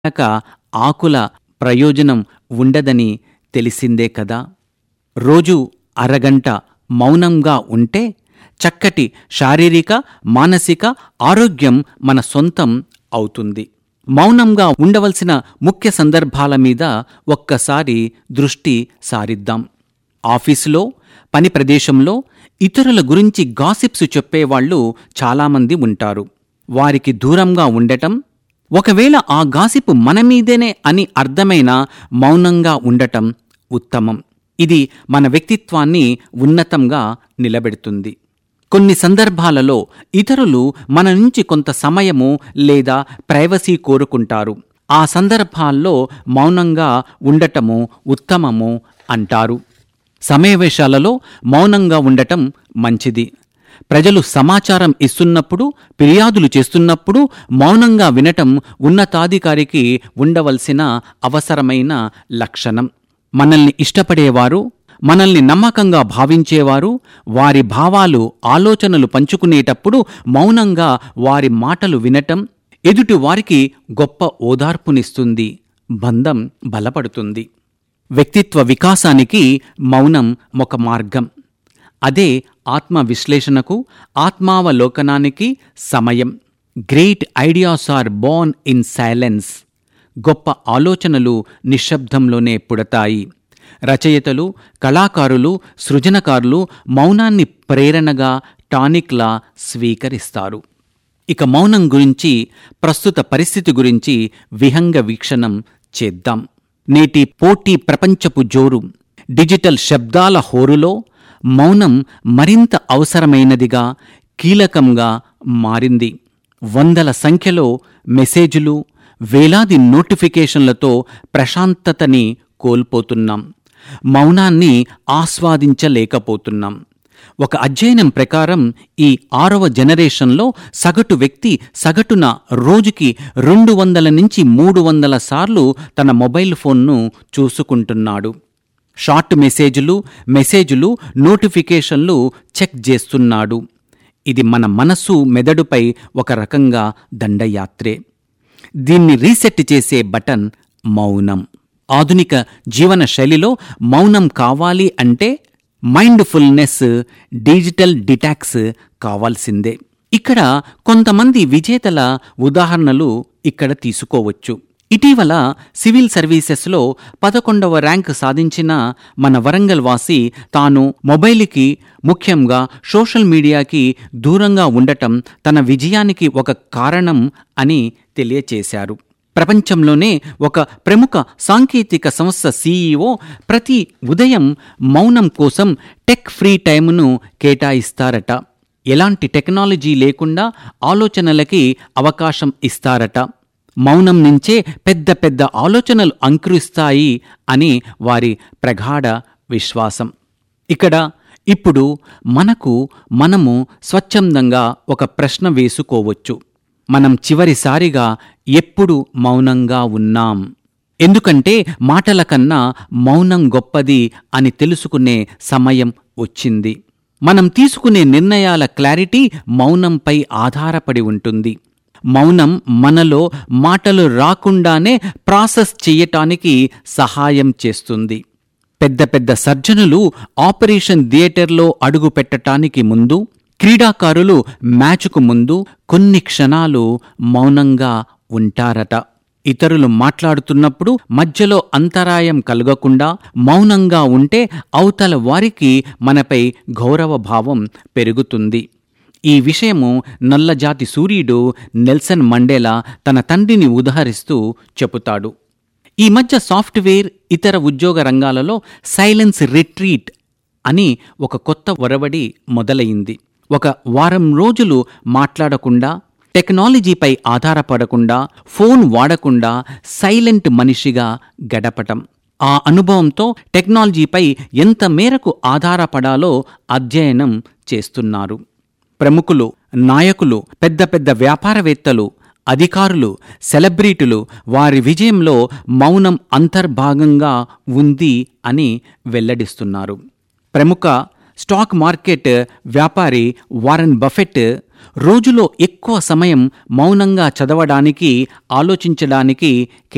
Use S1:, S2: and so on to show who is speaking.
S1: లేక ఆకుల ప్రయోజనం ఉండదని తెలిసిందే కదా రోజు అరగంట మౌనంగా ఉంటే చక్కటి శారీరక మానసిక ఆరోగ్యం మన సొంతం అవుతుంది మౌనంగా ఉండవలసిన ముఖ్య సందర్భాల మీద ఒక్కసారి దృష్టి సారిద్దాం ఆఫీసులో పని ప్రదేశంలో ఇతరుల గురించి గాసిప్స్ చెప్పేవాళ్ళు చాలామంది ఉంటారు వారికి దూరంగా ఉండటం ఒకవేళ ఆ గాసిప్ మన మీదేనే అని అర్థమైన మౌనంగా ఉండటం ఉత్తమం ఇది మన వ్యక్తిత్వాన్ని ఉన్నతంగా నిలబెడుతుంది కొన్ని సందర్భాలలో ఇతరులు మన నుంచి కొంత సమయము లేదా ప్రైవసీ కోరుకుంటారు ఆ సందర్భాల్లో మౌనంగా ఉండటము ఉత్తమము అంటారు సమావేశాలలో మౌనంగా ఉండటం మంచిది ప్రజలు సమాచారం ఇస్తున్నప్పుడు ఫిర్యాదులు చేస్తున్నప్పుడు మౌనంగా వినటం ఉన్నతాధికారికి ఉండవలసిన అవసరమైన లక్షణం మనల్ని ఇష్టపడేవారు మనల్ని నమ్మకంగా భావించేవారు వారి భావాలు ఆలోచనలు పంచుకునేటప్పుడు మౌనంగా వారి మాటలు వినటం ఎదుటి వారికి గొప్ప ఓదార్పునిస్తుంది బంధం బలపడుతుంది వ్యక్తిత్వ వికాసానికి మౌనం ఒక మార్గం అదే ఆత్మ విశ్లేషణకు ఆత్మావలోకనానికి సమయం great ideas are born in silence గొప్ప ఆలోచనలు నిశ్శబ్దంలోనే పుడతాయి రచయితలు కళాకారులు సృజనకారులు మౌనాన్ని ప్రేరణగా టానిక్లా స్వీకరిస్తారు ఇక మౌనం గురించి ప్రస్తుత పరిస్థితి గురించి విహంగ వీక్షణం చేద్దాం నేటి పోటీ ప్రపంచపు జోరు డిజిటల్ శబ్దాల హోరులో మౌనం మరింత అవసరమైనదిగా కీలకంగా మారింది వందల సంఖ్యలో మెసేజులు వేలాది నోటిఫికేషన్లతో ప్రశాంతతని కోల్పోతున్నాం మౌనాన్ని ఆస్వాదించలేకపోతున్నాం ఒక అధ్యయనం ప్రకారం ఈ ఆరవ జనరేషన్లో సగటు వ్యక్తి సగటున రోజుకి రెండు వందల నుంచి మూడు వందల సార్లు తన మొబైల్ ఫోన్ను చూసుకుంటున్నాడు షార్ట్ మెసేజ్లు మెసేజ్లు నోటిఫికేషన్లు చెక్ చేస్తున్నాడు ఇది మన మనసు మెదడుపై ఒక రకంగా దండయాత్రే దీన్ని రీసెట్ చేసే బటన్ మౌనం ఆధునిక జీవన శైలిలో మౌనం కావాలి అంటే మైండ్ఫుల్నెస్ డిజిటల్ డిటాక్స్ కావాల్సిందే ఇక్కడ కొంతమంది విజేతల ఉదాహరణలు ఇక్కడ తీసుకోవచ్చు ఇటీవల సివిల్ సర్వీసెస్లో పదకొండవ ర్యాంక్ సాధించిన మన వరంగల్ వాసి తాను మొబైల్కి ముఖ్యంగా సోషల్ మీడియాకి దూరంగా ఉండటం తన విజయానికి ఒక కారణం అని తెలియచేశారు ప్రపంచంలోనే ఒక ప్రముఖ సాంకేతిక సంస్థ సీఈఓ ప్రతి ఉదయం మౌనం కోసం టెక్ ఫ్రీ టైమును కేటాయిస్తారట ఎలాంటి టెక్నాలజీ లేకుండా ఆలోచనలకి అవకాశం ఇస్తారట మౌనం నుంచే పెద్ద పెద్ద ఆలోచనలు అంకురిస్తాయి అని వారి ప్రగాఢ విశ్వాసం ఇక్కడ ఇప్పుడు మనకు మనము స్వచ్ఛందంగా ఒక ప్రశ్న వేసుకోవచ్చు మనం చివరిసారిగా ఎప్పుడు మౌనంగా ఉన్నాం ఎందుకంటే మాటల కన్నా మౌనం గొప్పది అని తెలుసుకునే సమయం వచ్చింది మనం తీసుకునే నిర్ణయాల క్లారిటీ మౌనంపై ఆధారపడి ఉంటుంది మౌనం మనలో మాటలు రాకుండానే ప్రాసెస్ చేయటానికి సహాయం చేస్తుంది పెద్ద పెద్ద సర్జనులు ఆపరేషన్ థియేటర్లో అడుగు పెట్టటానికి ముందు క్రీడాకారులు మ్యాచ్కు ముందు కొన్ని క్షణాలు మౌనంగా ఉంటారట ఇతరులు మాట్లాడుతున్నప్పుడు మధ్యలో అంతరాయం కలగకుండా మౌనంగా ఉంటే అవతల వారికి మనపై గౌరవభావం పెరుగుతుంది ఈ విషయము నల్లజాతి సూర్యుడు నెల్సన్ మండేలా తన తండ్రిని ఉదహరిస్తూ చెబుతాడు ఈ మధ్య సాఫ్ట్వేర్ ఇతర ఉద్యోగ రంగాలలో సైలెన్స్ రిట్రీట్ అని ఒక కొత్త ఒరవడి మొదలైంది ఒక వారం రోజులు మాట్లాడకుండా టెక్నాలజీపై ఆధారపడకుండా ఫోన్ వాడకుండా సైలెంట్ మనిషిగా గడపటం ఆ అనుభవంతో టెక్నాలజీపై ఎంత మేరకు ఆధారపడాలో అధ్యయనం చేస్తున్నారు ప్రముఖులు నాయకులు పెద్ద పెద్ద వ్యాపారవేత్తలు అధికారులు సెలబ్రిటీలు వారి విజయంలో మౌనం అంతర్భాగంగా ఉంది అని వెల్లడిస్తున్నారు ప్రముఖ స్టాక్ మార్కెట్ వ్యాపారి వారన్ బఫెట్ రోజులో ఎక్కువ సమయం మౌనంగా చదవడానికి ఆలోచించడానికి